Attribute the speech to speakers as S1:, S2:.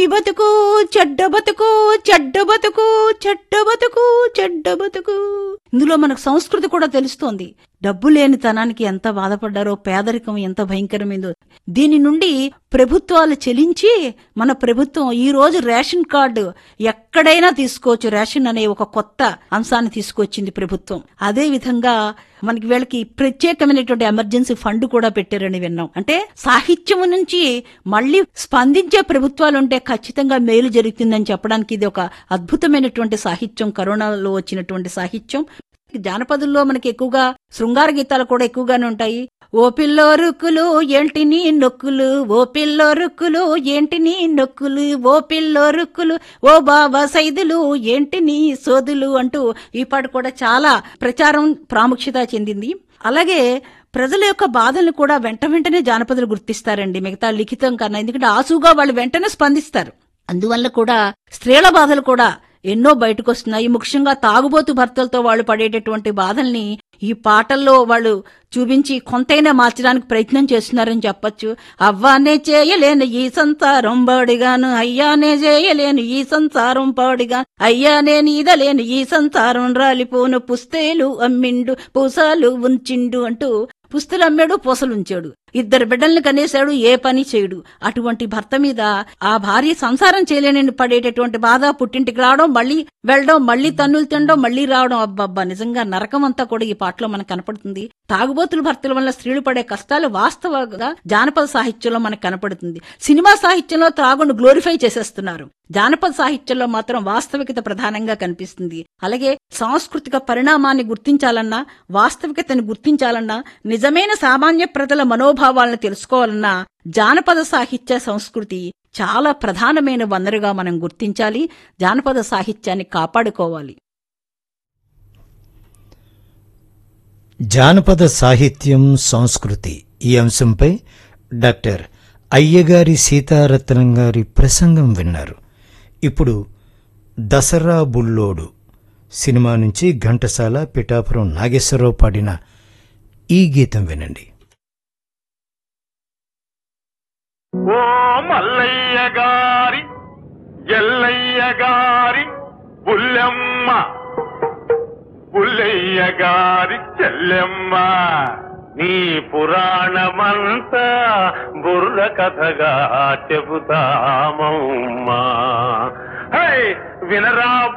S1: బతుకు చెడ్డ బతుకు చెడ్డ బతుకు చెడ్డ బతుకు చెడ్డ బతుకు ఇందులో మనకు సంస్కృతి కూడా తెలుస్తోంది డబ్బు లేని తనానికి ఎంత బాధపడ్డారో పేదరికం ఎంత భయంకరమైందో దీని నుండి ప్రభుత్వాలు చెలించి మన ప్రభుత్వం ఈ రోజు రేషన్ కార్డు ఎక్కడైనా తీసుకోవచ్చు రేషన్ అనే ఒక కొత్త అంశాన్ని తీసుకొచ్చింది ప్రభుత్వం అదే విధంగా మనకి వీళ్ళకి ప్రత్యేకమైనటువంటి ఎమర్జెన్సీ ఫండ్ కూడా పెట్టారని విన్నాం అంటే సాహిత్యం నుంచి మళ్ళీ స్పందించే ప్రభుత్వాలు ఉంటే ఖచ్చితంగా మేలు జరుగుతుందని చెప్పడానికి ఇది ఒక అద్భుతమైనటువంటి సాహిత్యం కరోనాలో వచ్చినటువంటి సాహిత్యం జానపదుల్లో మనకి ఎక్కువగా శృంగార గీతాలు కూడా ఎక్కువగానే ఉంటాయి ఓ పిల్లో రుక్కులు ఏంటి నీ నొక్కులు ఓ పిల్లో రుక్కులు ఏంటి నీ నొక్కులు ఓ పిల్లో రుక్కులు ఓ బాబా సైదులు ఏంటి నీ సోదులు అంటూ ఈ పాట కూడా చాలా ప్రచారం ప్రాముఖ్యత చెందింది అలాగే ప్రజల యొక్క బాధలను కూడా వెంట వెంటనే జానపదులు గుర్తిస్తారండి మిగతా లిఖితం కన్నా ఎందుకంటే ఆసుగా వాళ్ళు వెంటనే స్పందిస్తారు అందువల్ల కూడా స్త్రీల బాధలు కూడా ఎన్నో బయటకు వస్తున్నాయి ముఖ్యంగా తాగుబోతు భర్తలతో వాళ్ళు పడేటటువంటి బాధల్ని ఈ పాటల్లో వాళ్ళు చూపించి కొంతైనా మార్చడానికి ప్రయత్నం చేస్తున్నారని చెప్పొచ్చు అవ్వానే చేయలేను ఈ సంసారం పాడిగాను అయ్యానే చేయలేను ఈ సంసారం పాడిగా అయ్యానే నీదలేను ఈ సంసారం రాలిపోను పుస్తేలు అమ్మిండు పూసాలు ఉంచిండు అంటూ పుస్తలు అమ్మాడు పూసలు ఉంచాడు ఇద్దరు బిడ్డల్ని కనేశాడు ఏ పని చేయడు అటువంటి భర్త మీద ఆ భార్య సంసారం చేయలేని పడేటటువంటి బాధ పుట్టింటికి రావడం మళ్ళీ వెళ్ళడం మళ్ళీ తన్నులు తినడం మళ్ళీ రావడం అబ్బబ్బా నిజంగా నరకం అంతా కూడా ఈ పాటలో మనకు కనపడుతుంది తాగుబోతుల భర్తల వల్ల స్త్రీలు పడే కష్టాలు వాస్తవంగా జానపద సాహిత్యంలో మనకు కనపడుతుంది సినిమా సాహిత్యంలో త్రాగును గ్లోరిఫై చేసేస్తున్నారు జానపద సాహిత్యంలో మాత్రం వాస్తవికత ప్రధానంగా కనిపిస్తుంది అలాగే సాంస్కృతిక పరిణామాన్ని గుర్తించాలన్నా వాస్తవికతను గుర్తించాలన్నా నిజమైన సామాన్య ప్రజల మనోభావాలను తెలుసుకోవాలన్నా జానపద సాహిత్య సంస్కృతి చాలా ప్రధానమైన వనరుగా మనం గుర్తించాలి జానపద సాహిత్యాన్ని కాపాడుకోవాలి
S2: జానపద సాహిత్యం సంస్కృతి ఈ అంశంపై డాక్టర్ అయ్యగారి సీతారత్నం గారి ప్రసంగం విన్నారు ఇప్పుడు దసరా బుల్లోడు సినిమా నుంచి ఘంటసాల పిఠాపురం నాగేశ్వరరావు పాడిన ఈ గీతం వినండి
S3: ఓ మల్లయ్య గారి ఎల్లయ్య గారి బుల్లెమ్మ బుల్లయ్య గారి చెల్లెమ్మ నీ పురాణమంతా బుర్ర కథగా చెబుతామమ్మా హై వినరా